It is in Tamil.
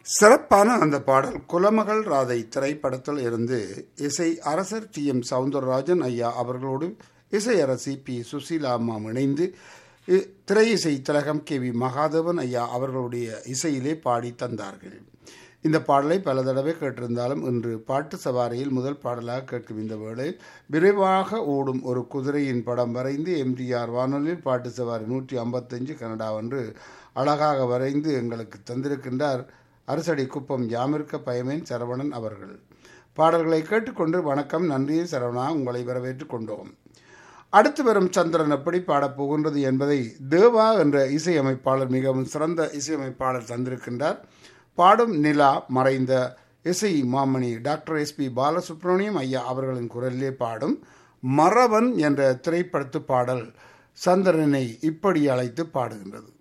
சிறப்பான அந்த பாடல் குலமகள் ராதை திரைப்படத்தில் இருந்து இசை அரசர் டி எம் சவுந்தரராஜன் ஐயா அவர்களோடு இசையரசி பி சுசீலா அம்மா இணைந்து இ- திரை இசை திலகம் கே வி மகாதேவன் ஐயா அவர்களுடைய இசையிலே பாடி தந்தார்கள் இந்த பாடலை பல தடவை கேட்டிருந்தாலும் இன்று பாட்டு சவாரியில் முதல் பாடலாக கேட்கும் இந்த வேளை விரைவாக ஓடும் ஒரு குதிரையின் படம் வரைந்து எம்ஜிஆர் வானொலியில் பாட்டு சவாரி நூற்றி ஐம்பத்தஞ்சு கனடா என்று அழகாக வரைந்து எங்களுக்கு தந்திருக்கின்றார் அரசடி குப்பம் யாமிருக்க பயமேன் சரவணன் அவர்கள் பாடல்களை கேட்டுக்கொண்டு வணக்கம் நன்றி சரவணா உங்களை வரவேற்றுக் கொண்டோம் அடுத்து வரும் சந்திரன் எப்படி பாடப் போகின்றது என்பதை தேவா என்ற இசையமைப்பாளர் மிகவும் சிறந்த இசையமைப்பாளர் தந்திருக்கின்றார் பாடும் நிலா மறைந்த இசை மாமணி டாக்டர் எஸ் பி பாலசுப்ரமணியம் ஐயா அவர்களின் குரலிலே பாடும் மறவன் என்ற திரைப்படத்து பாடல் சந்திரனை இப்படி அழைத்து பாடுகின்றது